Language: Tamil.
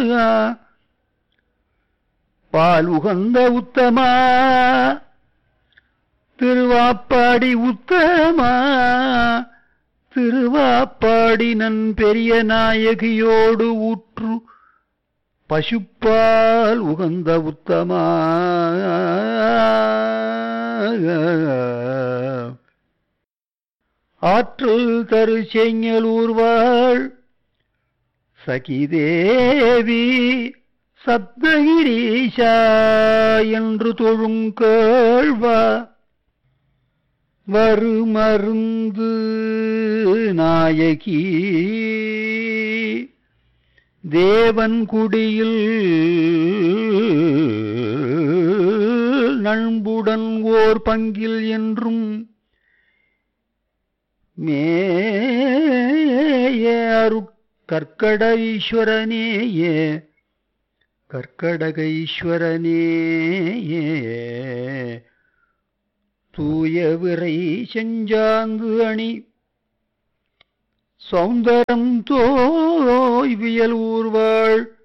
பால் உகந்த உத்தமா திருவாப்பாடி உத்தமா திருவாப்பாடி நன் பெரிய நாயகியோடு ஊற்று பசுப்பால் உகந்த உத்தமா ஆற்றல் தரு செங்கலூர்வாள் சகிதேவி சப்தகிரீஷா என்று தொழும் கேள்வா வருமருந்து நாயகி தேவன் குடியில் நண்புடன் ஓர் பங்கில் என்றும் மேயரு கற்கட ஈஸ்வரனேயே கற்கடக ஈஸ்வரனேயே தூய விரை செஞ்சாந்து அணி சௌந்தரம் தோய்வியல் ஊர்வாள்